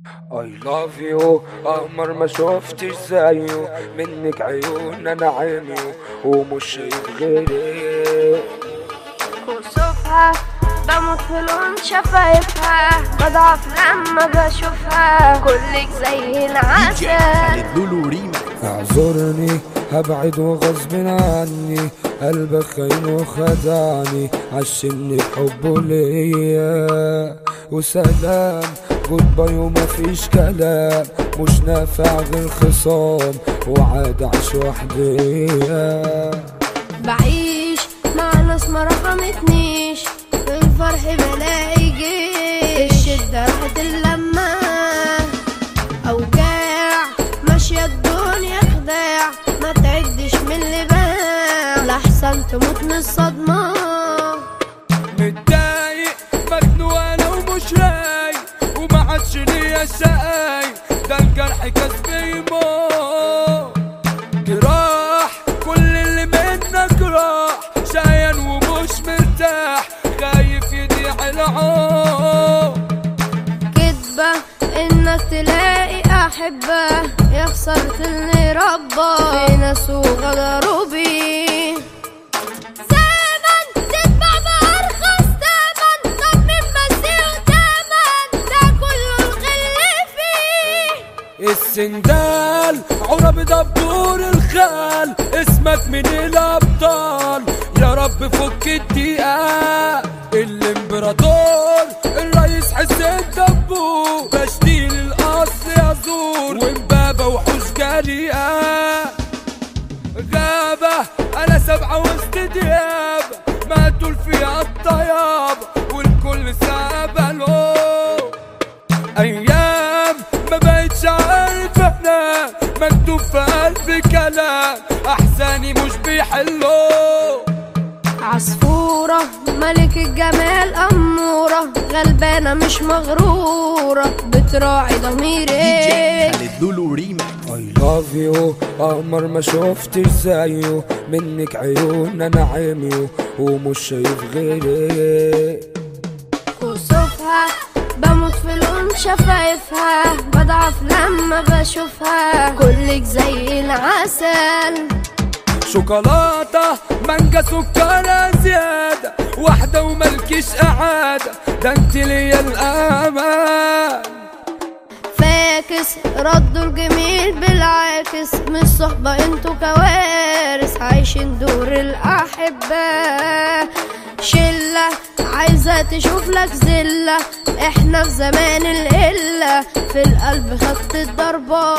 I love you قمر ما شفتش زيه منك عيون انا عيني ومش شايف غيرك كسوفها بموت في لون شفايفها بضعف لما بشوفها كلك زي العسل خالد لولو ريما اعذرني هبعد وغصب عني قلبك خاين وخدعني عشمني حبه ليا وسلام جود باي ومفيش كلام مش نافع غير خصام وعاد اعيش وحديا بعيش مع ناس ما رحمتنيش في الفرح بلاقي جيش الشدة راحت اللمة أوجاع ماشية الدنيا خداع ما تعدش من اللي باع لحسن تموت من الصدمة متضايق مجنون انا ومش رايق وما عادش ليا شقاي ده الجرح كسبي موت جراح كل اللي منك راح شايل ومش مرتاح خايف يضيع العمر كدبة انك تلاقي احبة يا خسرت اللي ربى في ناس وغدروا بيه زمن تتبع بأرخص تمن طب من مسيح تمن ده كله الغل فيه السندال عرب دبور الخال اسمك من الابطال يا رب فك الدقيقة الامبراطور الرئيس حسين دبور بشتيل الاصل يزور ومبابة وحوش جريئة غابة انا سبعة وسط دياب ماتوا فيها الطياب والكل سابله ايام ما بقتش عارف انا مكتوب في قلبي كلام احزاني مش بيحلوا عصفورة ملك الجمال أمورة غلبانة مش مغرورة بتراعي دي جي ضميري خالد لولو ريما I love you قمر ما شفتش زيه منك عيون انا عيني ومش شايف غيرك كسوفها بموت في لون شفايفها بضعف لما بشوفها كلك زي العسل شوكولاتة مانجا سكرها زيادة واحدة وملكيش قعادة ده انت ليا الأمان فاكس ردوا الجميل بالعاكس مش صحبة انتوا كوارث عايشين دور الأحبة شلة عايزة تشوف لك زلة احنا في زمان القلة في القلب خدت الضربة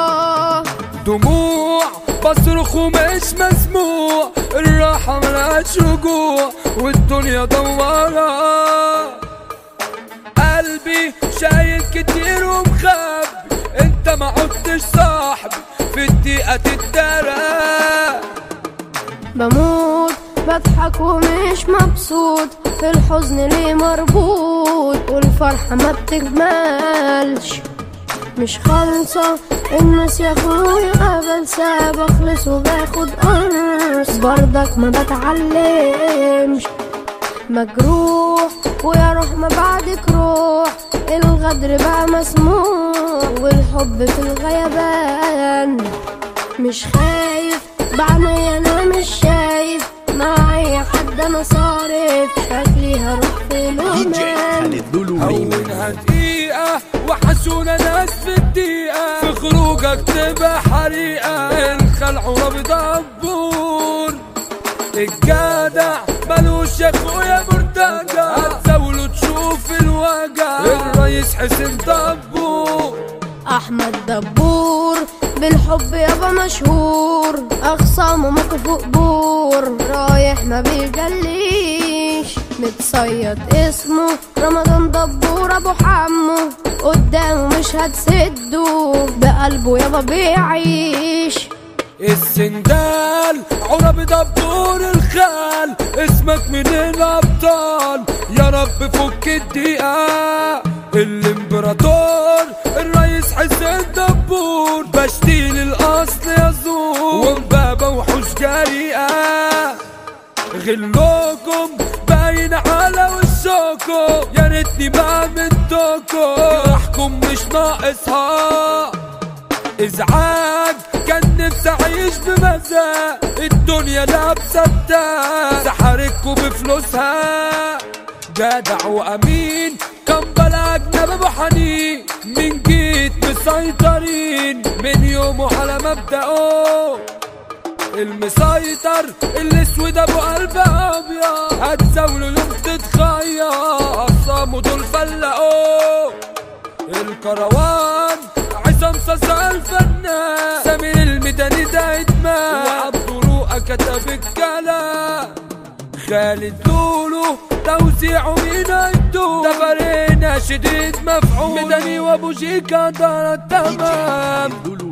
دموع بصرخ ومش مسموع الراحة ملهاش رجوع والدنيا دوارة قلبي شايل كتير ومخبي انت ما عدتش صاحبي في الدقيقة تتدرى بموت بضحك ومش مبسوط في الحزن ليه مربوط والفرحة ما بتكملش مش خالصة الناس يا اخويا بنسى بخلص وباخد قرص برضك ما بتعلمش مجروح ويا روح ما بعدك روح الغدر بقى مسموح والحب في الغيبان مش خايف بعيني انا مش شايف معايا حد انا صارف شكلي هروح في دي جي الأمان خالد لولو ريما هونها دقيقة وحشونا ناس في الدقيقة في خروجك تبقى حريقة الخلع ربي دبور الجدع ملوش يا اخويا مرتجع هتزاوله تشوف الوجع الرئيس حسين دبور احمد دبور بالحب يابا مشهور اخصامه موقفه قبور رايح ما بيجليش متصيد اسمه رمضان دبور ابو حمو قدامه مش هتسده بقلبه يابا بيعيش السندال عرب دبور الخال اسمك من الابطال يا رب فك الدقيقة الامبراطور الرئيس حسين دبور بشتيل الاصل يزور ومبابة وحوش جريئة غلوكم باين على وشكم يا ريتني ما منتكم جراحكم تكون مش ناقصها ازعاج كان نفسي اعيش بمزاج الدنيا لابسه بتاع سحرتكوا بفلوسها جدع وامين كان بلا اجنبي ابو حنين من جيت مسيطرين من يومه على مبدأه المسيطر الاسود ابو قلب ابيض هتزاوله يوم تتخير اصامه دول فلقوه الكروان عصام صاصا الفنان سمير الميداني ده ادمان وعبد رؤى كتب الكلام خالد لولو توزيعه مين هيدوم ده فريق ناشد مفعول ميداني وابو شيكا دار التمام لولو